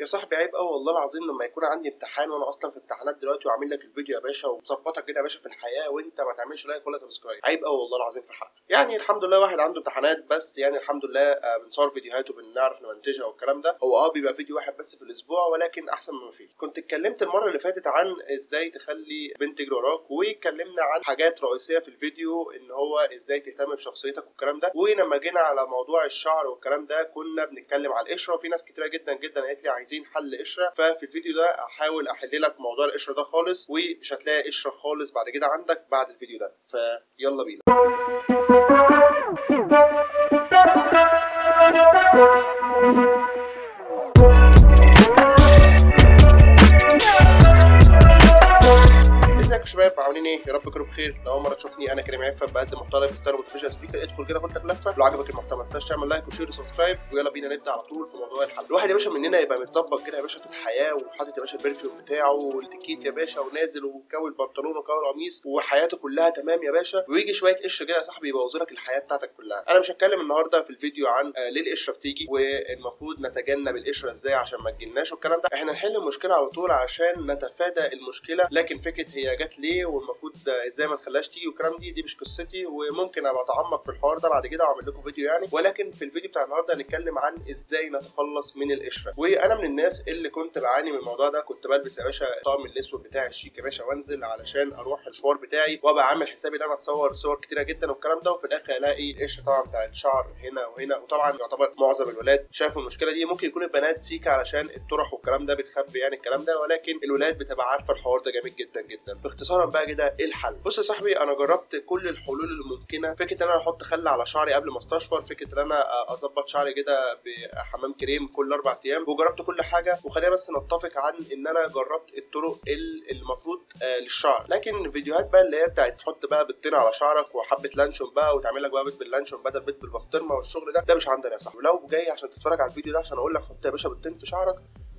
يا صاحبي عيب قوي والله العظيم لما يكون عندي امتحان وانا اصلا في امتحانات دلوقتي وعامل لك الفيديو يا باشا ومظبطك كده يا باشا في الحياه وانت ما تعملش لايك ولا سبسكرايب عيب قوي والله العظيم في حقك يعني الحمد لله واحد عنده امتحانات بس يعني الحمد لله آه، بنصور فيديوهات وبنعرف نمنتجها والكلام ده هو اه بيبقى فيديو واحد بس في الاسبوع ولكن احسن مما فيه كنت اتكلمت المره اللي فاتت عن ازاي تخلي بنت تجري وراك واتكلمنا عن حاجات رئيسيه في الفيديو ان هو ازاي تهتم بشخصيتك والكلام ده ولما جينا على موضوع الشعر والكلام ده كنا بنتكلم على القشره وفي ناس كتيره جدا جدا قالت لي عايزين حل قشره ففي الفيديو ده هحاول احل لك موضوع القشره ده خالص ومش هتلاقي قشره خالص بعد كده عندك بعد الفيديو ده فيلا بينا ازيكم يا شباب عاملين ايه؟ يا رب تكونوا بخير، لو اول مره تشوفني انا كريم عفه بقدم محتوى لايف ستايل موتيفيشن سبيكر ادخل كده خد لك لفه لو عجبك المحتوى ما تنساش تعمل لايك وشير وسبسكرايب ويلا بينا نبدا على طول في موضوع الحلقه. الواحد يا باشا مننا يبقى متظبط كده يا باشا في الحياه وحاطط يا باشا البرفيوم بتاعه والتكيت يا باشا ونازل وكوي البنطلون وكوي القميص وحياته كلها تمام يا باشا ويجي شويه قشر كده يا صاحبي يبوظوا لك الحياه بتاعتك كلها. انا مش هتكلم النهارده في الفيديو عن آه، ليه القشره بتيجي والمفروض نتجنب القشره ازاي عشان ما تجيلناش والكلام ده احنا نحل المشكله على طول عشان نتفادى المشكله لكن فكره هي جت ليه والمفروض آه، ازاي ما نخليهاش تيجي والكلام دي دي مش قصتي وممكن ابقى اتعمق في الحوار ده بعد كده واعمل لكم فيديو يعني ولكن في الفيديو بتاع النهارده هنتكلم عن ازاي نتخلص من القشره وانا من الناس اللي كنت بعاني من الموضوع ده كنت بلبس يا باشا الطقم الاسود بتاعي الشيك يا باشا وانزل علشان اروح المشوار بتاعي وابقى عامل حسابي ان انا اتصور صور كتيره جدا والكلام ده وفي الاخر الاقي القشره طبعا بتاع الشعر هنا وهنا وطبعا يعتبر معظم الولاد شافوا المشكله دي ممكن يكون البنات سيكا علشان الطرح والكلام ده بتخبي يعني الكلام ده ولكن الولاد بتبقى عارفه الحوار ده جامد جدا جدا باختصارا بقى كده ايه الحل بص يا صاحبي انا جربت كل الحلول الممكنه فكره ان انا احط خل على شعري قبل ما استشفر فكره ان انا اظبط شعري كده بحمام كريم كل اربع ايام وجربت كل حاجه وخلينا بس نتفق عن ان انا جربت الطرق ال- المفروض آه، للشعر لكن فيديوهات بقى اللي هي بتاعت تحط بقى بيضتين على شعرك وحبه لانشون بقى وتعمل لك بقى بيض باللانشون بدل بيض بالبسطرمه والشغل ده ده مش عندنا يا صاحبي لو جاي عشان تتفرج على الفيديو ده عشان اقول لك حط يا باشا بيضتين في شعرك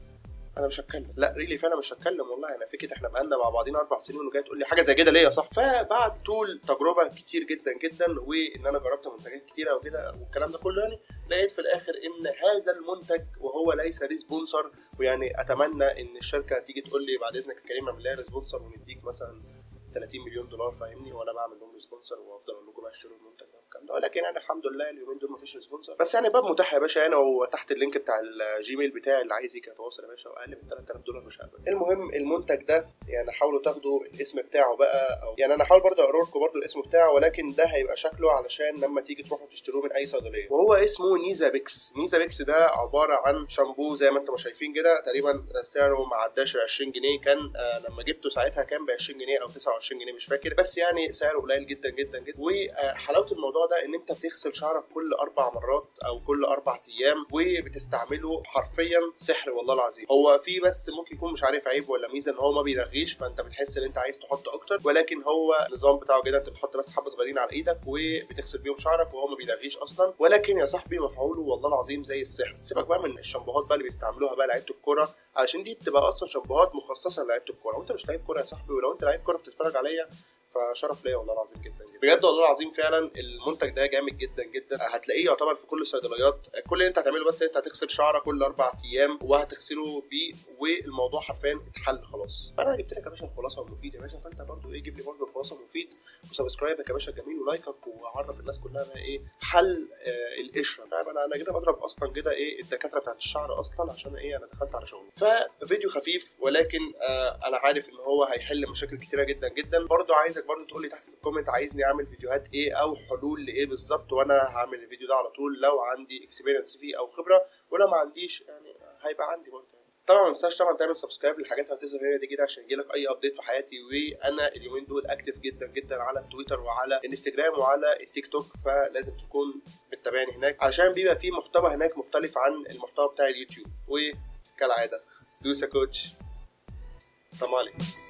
انا مش هتكلم لا ريلي فعلا مش هتكلم والله انا فكره احنا بقالنا مع بعضينا اربع سنين وجاي تقول لي حاجه زي كده ليه يا صاحبي فبعد طول تجربه كتير جدا جدا وان انا جربت منتجات كتيره وكده والكلام ده كله يعني لقيت في الاخر ان هذا المنتج وهو ليس لي سبونسر ويعني اتمنى ان الشركه تيجي تقول لي بعد اذنك يا كريم اعمل لها سبونسر ونديك مثلا 30 مليون دولار فاهمني وانا بعمل لهم سبونسر وافضل اقول لكم بقى اشتروا المنتج ده والكلام ده ولكن يعني الحمد لله اليومين دول مفيش سبونسر بس يعني باب متاح يا باشا هنا وتحت اللينك بتاع الجيميل بتاعي اللي عايز يجي يتواصل يا باشا واقل من 3000 دولار مش هقبل المهم المنتج ده يعني حاولوا تاخدوا الاسم بتاعه بقى او يعني انا هحاول برضه اقرا لكم برضه الاسم بتاعه ولكن ده هيبقى شكله علشان لما تيجي تروحوا تشتروه من اي صيدليه وهو اسمه نيزا بيكس نيزا بيكس ده عباره عن شامبو زي ما انتم شايفين كده تقريبا سعره ما عداش ال 20 جنيه كان آه لما جبته ساعتها كان ب 20 جنيه او 29 جنيه مش فاكر بس يعني سعره قليل جدا جدا جدا وحلاوه الموضوع ده ان انت بتغسل شعرك كل اربع مرات او كل اربع ايام وبتستعمله حرفيا سحر والله العظيم هو في بس ممكن يكون مش عارف عيب ولا ميزه ان هو ما بيرغيش فانت بتحس ان انت عايز تحط اكتر ولكن هو النظام بتاعه كده انت بتحط بس حبه صغيرين على ايدك وبتغسل بيهم شعرك وهو ما بيرغيش اصلا ولكن يا صاحبي مفعوله والله العظيم زي السحر سيبك بقى من الشامبوهات بقى اللي بيستعملوها بقى لعيبه الكوره علشان دي بتبقى اصلا شامبوهات مخصصه لعيبه الكوره وانت مش لعيب كوره يا صاحبي ولو انت لعيب كوره بتتفرج عليا فشرف ليا والله العظيم جدا جدا بجد والله العظيم فعلا المنتج ده جامد جدا جدا هتلاقيه يعتبر في كل الصيدليات كل اللي انت هتعمله بس انت هتغسل شعرك كل اربع ايام وهتغسله بيه والموضوع حرفيا اتحل خلاص فانا جبت لك يا باشا الخلاصه المفيده يا باشا فانت برضو ايه جيب لي برضو الخلاصه المفيد وسبسكرايبك يا باشا جميل ولايكك وعرف الناس كلها بقى ايه حل آه القشره فاهم انا انا كده بضرب اصلا كده ايه الدكاتره بتاعت الشعر اصلا عشان ايه انا دخلت على شغل ففيديو خفيف ولكن آه انا عارف ان هو هيحل مشاكل كتيره جدا جدا برضو عايزك برضو تقول لي تحت في الكومنت عايزني اعمل فيديوهات ايه او حلول لايه بالظبط وانا هعمل الفيديو ده على طول لو عندي اكسبيرينس فيه او خبره ولو ما عنديش يعني هيبقى عندي برضه طبعا ما تنساش طبعا تعمل سبسكرايب للحاجات اللي هتظهر هنا دي كده عشان يجيلك اي ابديت في حياتي وانا اليومين دول اكتف جدا جدا على التويتر وعلى الانستجرام وعلى التيك توك فلازم تكون بتتابعني هناك علشان بيبقى في محتوى هناك مختلف عن المحتوى بتاع اليوتيوب وكالعاده دوس يا كوتش سلام عليكم